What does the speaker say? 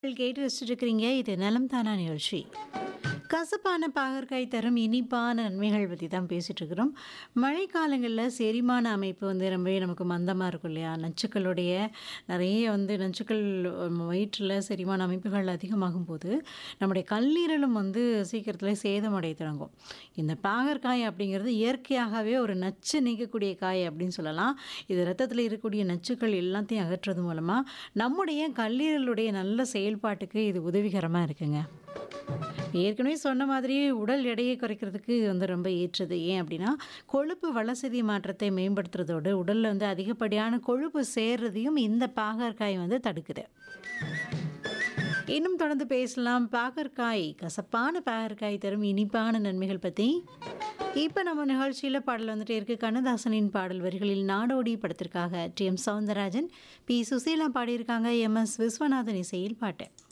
கேட்டு ரசிச்சுட்டு இருக்கிறீங்க இது நலம் தானா நிகழ்ச்சி கசப்பான பாகற்காய் தரும் இனிப்பான நன்மைகள் பற்றி தான் பேசிகிட்டு இருக்கிறோம் மழைக்காலங்களில் செரிமான அமைப்பு வந்து ரொம்பவே நமக்கு மந்தமாக இருக்கும் இல்லையா நச்சுக்களுடைய நிறைய வந்து நச்சுக்கள் நம்ம வயிற்றில் செரிமான அமைப்புகள் அதிகமாகும் போது நம்முடைய கல்லீரலும் வந்து சீக்கிரத்தில் சேதமடைய தொடங்கும் இந்த பாகற்காய் அப்படிங்கிறது இயற்கையாகவே ஒரு நச்சு நீக்கக்கூடிய காய் அப்படின்னு சொல்லலாம் இது ரத்தத்தில் இருக்கக்கூடிய நச்சுக்கள் எல்லாத்தையும் அகற்றுறது மூலமாக நம்முடைய கல்லீரலுடைய நல்ல செயல்பாட்டுக்கு இது உதவிகரமாக இருக்குங்க ஏற்கனவே சொன்ன மாதிரி உடல் எடையை குறைக்கிறதுக்கு வந்து ரொம்ப ஏற்றது ஏன் அப்படின்னா கொழுப்பு வளசதி மாற்றத்தை மேம்படுத்துறதோடு உடலில் வந்து அதிகப்படியான கொழுப்பு சேர்றதையும் இந்த பாகற்காய் வந்து தடுக்குது இன்னும் தொடர்ந்து பேசலாம் பாகற்காய் கசப்பான பாகற்காய் தரும் இனிப்பான நன்மைகள் பற்றி இப்போ நம்ம நிகழ்ச்சியில் பாடல் வந்துட்டே இருக்கு கண்ணதாசனின் பாடல் வரிகளில் நாடோடி படத்திற்காக T M Soundararajan P Susheela பாடியிருக்காங்க எம் எஸ் விஸ்வநாதன் இசையில் பாட்டு